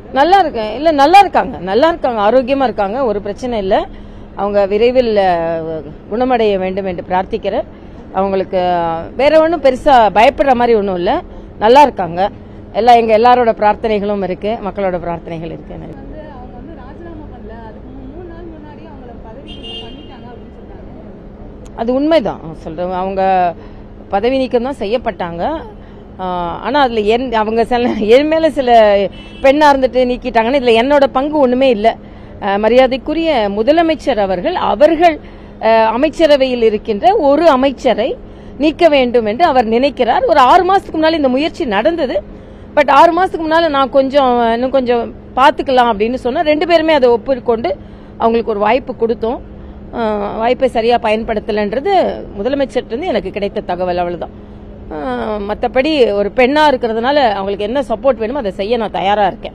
நல்லா இருக்கேன் இல்ல நல்லா இருக்காங்க நல்லா இருக்காங்க ஆரோக்கியமா இருக்காங்க ஒரு பிரச்சனை இல்ல அவங்க விரைவில் அஹ், குணமடைய வேண்டும் என்று பிரார்த்திக்கிறேன் அவங்களுக்கு அஹ், வேற ஒன்றும் பெருசா பயப்படுற மாதிரி ஒன்றும் இல்ல நல்லா இருக்காங்க எல்லாம் எங்க எல்லாரோட பிரார்த்தனைகளும் இருக்கு மக்களோட பிரார்த்தனைகள் இருக்கு எனக்கு. வந்து அவங்க வந்து ராஜினாமா பண்ணல அதுக்கு மூ- மூணு நாள் முன்னாடி அவங்கள பதவி நீக்கம் பண்ணிட்டாங்க அப்படின்னு சொன்னாங்க அது உண்மைதான் சொல்றேன் அவங்க பதவி நீக்கம் தான் செய்யப்பட்டாங்க ஆஹ் ஆனா அதுல என் அவங்க சில என் மேல சில பெண்ணா இருந்துட்டு நீக்கிட்டாங்கன்னா இதுல என்னோட பங்கு ஒண்ணுமே இல்ல ஆஹ் மரியாதைக்குரிய முதலமைச்சர் அவர்கள் அவர்கள் ஆஹ் அமைச்சரவையில் இருக்கின்ற ஒரு அமைச்சரை நீக்க வேண்டும் என்று அவர் நினைக்கிறார் ஒரு ஆறு மாசத்துக்கு முன்னால இந்த முயற்சி நடந்தது பட் ஆறு மாசத்துக்கு முன்னால நான் கொஞ்சம் இன்னும் கொஞ்சம் பாத்துக்கலாம் அப்படின்னு சொன்னா ரெண்டு பேருமே அதை ஒப்புக்கொண்டு அவங்களுக்கு ஒரு வாய்ப்பு கொடுத்தோம் ஆஹ் வாய்ப்பை சரியா பயன்படுத்தலைன்றது முதலமைச்சர்கிட்ட இருந்து எனக்கு கிடைத்த தகவல் அவ்வளவுதான் மற்றபடி ஒரு பெண்ணா இருக்கிறதுனால அவங்களுக்கு என்ன சப்போர்ட் வேணுமோ அதை செய்ய நான் தயாரா இருக்கேன்